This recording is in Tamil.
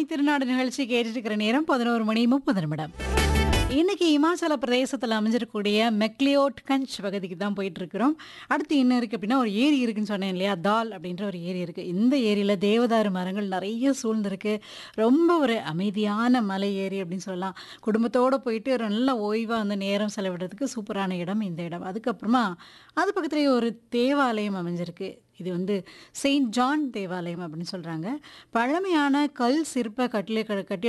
திருநாடு நிகழ்ச்சி கேட்டுட்டு இருக்கிற நேரம் பதினோரு மணி முப்பது நிமிடம் இன்னைக்கு இமாச்சல பிரதேசத்தில் அமைஞ்சிருக்கக்கூடிய மெக்லியோட் கஞ்ச் பகுதிக்கு தான் போயிட்டு இருக்கிறோம் அடுத்து என்ன இருக்கு அப்படின்னா ஒரு ஏரி இருக்குன்னு சொன்னேன் இல்லையா தால் அப்படின்ற ஒரு ஏரி இருக்கு இந்த ஏரியில தேவதாரு மரங்கள் நிறைய சூழ்ந்திருக்கு ரொம்ப ஒரு அமைதியான மலை ஏரி அப்படின்னு சொல்லலாம் குடும்பத்தோட போயிட்டு ஒரு நல்ல ஓய்வா வந்து நேரம் செலவிடுறதுக்கு சூப்பரான இடம் இந்த இடம் அதுக்கப்புறமா அது பக்கத்துலேயே ஒரு தேவாலயம் அமைஞ்சிருக்கு இது வந்து செயின்ட் ஜான் தேவாலயம் அப்படின்னு சொல்றாங்க பழமையான கல் சிற்ப கட்டில கட்டி